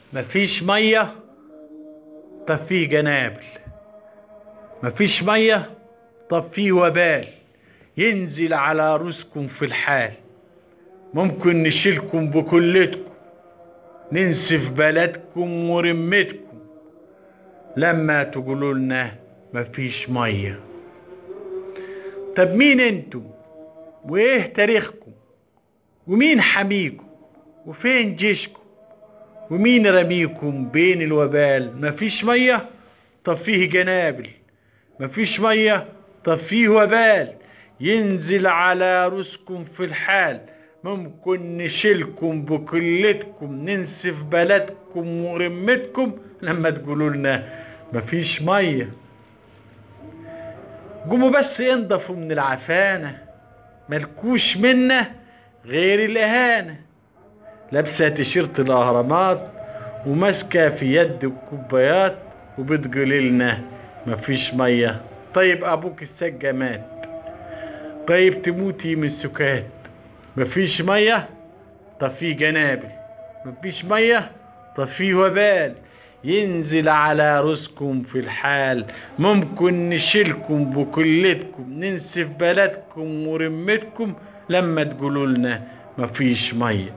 مفيش مية طب فيه جنابل مفيش مية طب فيه وبال ينزل على رؤوسكم في الحال ممكن نشيلكم بكلتكم ننسف بلدكم ورمتكم لما تقولوا لنا مفيش ميه طب مين انتم وايه تاريخكم ومين حميكم وفين جيشكم ومين رميكم بين الوبال مفيش ميه طب فيه جنابل مفيش ميه طب فيه وبال ينزل على رؤوسكم في الحال ممكن نشيلكم بكلتكم ننسف بلدكم ورمتكم لما تقولوا لنا مفيش ميه قوموا بس انضفوا من العفانة ملكوش منا غير الإهانة لابسة تيشيرت الأهرامات وماسكة في يد الكوبايات وبتقول لنا مفيش مية طيب أبوك السجة مات طيب تموتي من سكات مفيش مية طب في جنابل مفيش مية طب في وبال ينزل على رؤوسكم في الحال ممكن نشيلكم بكلتكم ننسف بلدكم ورمتكم لما تقولوا لنا مفيش ميه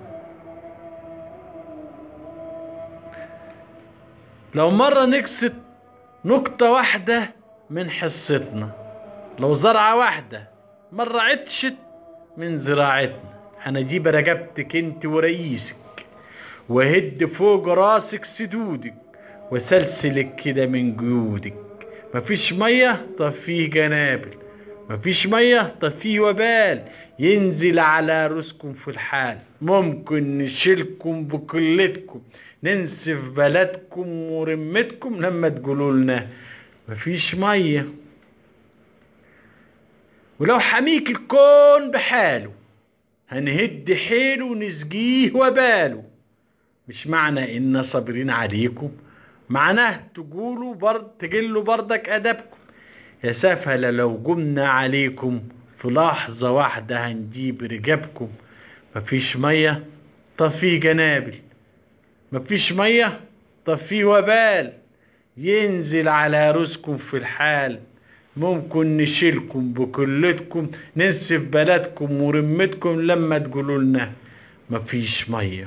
لو مرة نكست نقطة واحدة من حصتنا لو زرعة واحدة مرة عطشت من زراعتنا هنجيب رقبتك انت ورئيسك وهد فوق راسك سدودك وسلسلك كده من جيودك مفيش مية طب فيه جنابل مفيش مية طب فيه وبال ينزل على رؤوسكم في الحال ممكن نشيلكم بكلتكم ننسف بلدكم ورمتكم لما تقولوا لنا مفيش مية ولو حميك الكون بحاله هنهد حيله ونسقيه وباله مش معنى ان صابرين عليكم معناه تقولوا برد تقلوا بردك ادبكم يا سفلة لو قمنا عليكم في لحظة واحدة هنجيب رجابكم مفيش مية طب في جنابل مفيش مية طب في وبال ينزل على رؤوسكم في الحال ممكن نشيلكم بكلتكم ننسف بلدكم ورمتكم لما تقولوا لنا مفيش ميه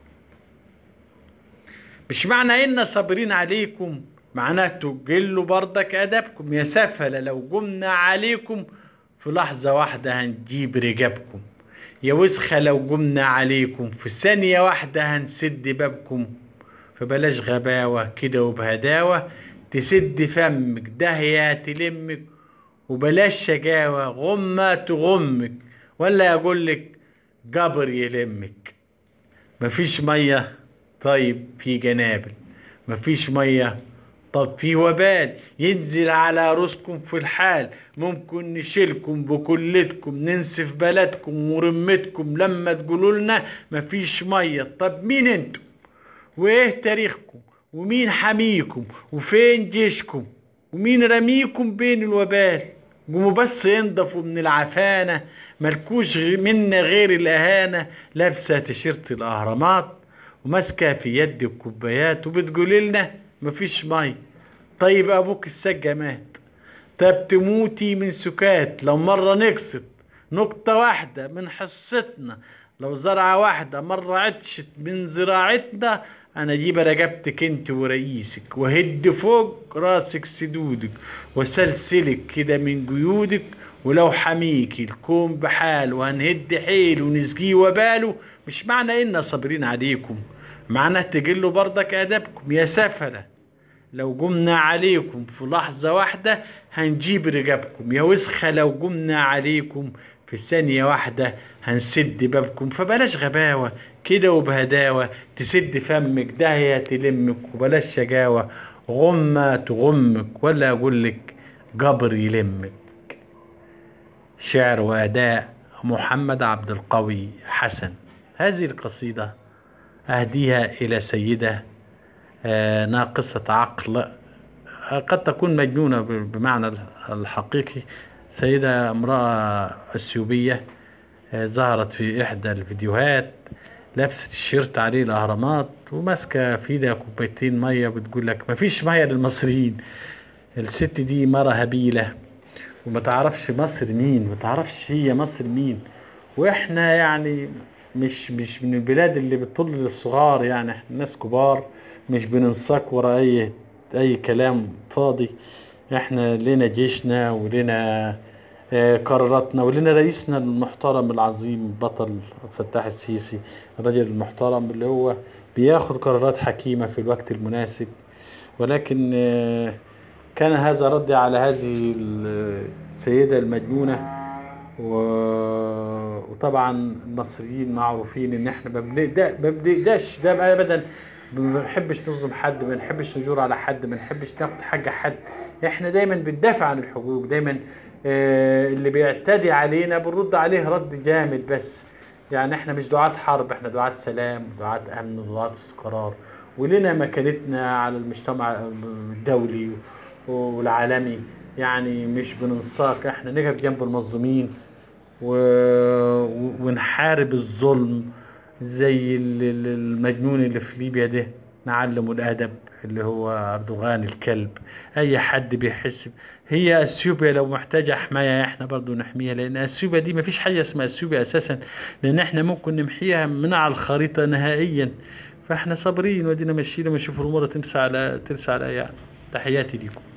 مش معنى ان صابرين عليكم معناه تجلوا بردك ادبكم يا سفلة لو قمنا عليكم في لحظة واحدة هنجيب رجابكم يا وسخة لو قمنا عليكم في ثانية واحدة هنسد بابكم فبلاش غباوة كده وبهداوة تسد فمك دهية تلمك وبلاش شجاوة غمة تغمك ولا يقولك جبر يلمك مفيش مية طيب في جنابل مفيش مية طب في وبال ينزل على رؤوسكم في الحال ممكن نشيلكم بكلتكم ننسف بلدكم ورمتكم لما تقولوا لنا مفيش مية طب مين انتم وايه تاريخكم ومين حميكم وفين جيشكم ومين رميكم بين الوبال قوموا بس ينضفوا من العفانة ملكوش منا غير الأهانة لابسة تيشيرت الأهرامات وماسكة في يد الكوبايات وبتقول لنا مفيش مي طيب أبوك السجة مات طب تموتي من سكات لو مرة نكست نقطة واحدة من حصتنا لو زرعة واحدة مرة عطشت من زراعتنا انا اجيب رقبتك انت ورئيسك وهد فوق راسك سدودك وسلسلك كده من جيودك ولو حميكي الكون بحاله وهنهد حيله ونسقيه وباله مش معنى ان صابرين عليكم معناه تجلوا برضك ادبكم يا سفلة لو قمنا عليكم في لحظة واحدة هنجيب رقابكم يا وسخة لو قمنا عليكم في ثانية واحدة هنسد بابكم فبلاش غباوة كده وبهداوة تسد فمك داهية تلمك وبلاش شجاوة غمة تغمك ولا أقولك جبر يلمك شعر وأداء محمد عبد القوي حسن هذه القصيدة أهديها إلى سيدة آه، ناقصة عقل آه، قد تكون مجنونة بمعنى الحقيقي سيدة امرأة اثيوبية آه، ظهرت في إحدى الفيديوهات لابسه الشيرت عليه الاهرامات وماسكه في ايدها كوبايتين ميه بتقول لك مفيش ميه للمصريين الست دي مرة هبيلة وما تعرفش مصر مين ما تعرفش هي مصر مين واحنا يعني مش مش من البلاد اللي بتطل للصغار يعني احنا ناس كبار مش بننساق ورا اي اي كلام فاضي احنا لنا جيشنا ولنا آه، قراراتنا ولنا رئيسنا المحترم العظيم بطل فتاح السيسي الرجل المحترم اللي هو بياخد قرارات حكيمة في الوقت المناسب ولكن آه، كان هذا ردي على هذه السيدة المجنونة و- وطبعا المصريين معروفين ان احنا ما بنقدا- ما بنقداش ده ابدا ما بنحبش نظلم حد ما بنحبش نجور على حد ما بنحبش ناخد حاجه حد احنا دايما بندافع عن الحقوق دايما آه، اللي بيعتدي علينا بنرد عليه رد جامد بس يعني احنا مش دعاة حرب احنا دعاة سلام دعاة امن ودعاة استقرار ولنا مكانتنا على المجتمع الدولي والعالمي يعني مش بننساق احنا نقف جنب المظلومين و... و- ونحارب الظلم زي ال- ال- المجنون اللي في ليبيا ده نعلمه الادب اللي هو اردوغان الكلب اي حد بيحس هي اثيوبيا لو محتاجه حمايه احنا برضو نحميها لان اثيوبيا دي مفيش حاجه اسمها اثيوبيا اساسا لان احنا ممكن نمحيها من على الخريطه نهائيا فاحنا صابرين ودينا ماشيين وما نشوف الامور تمشي على ترسى على يعني تحياتي ليكم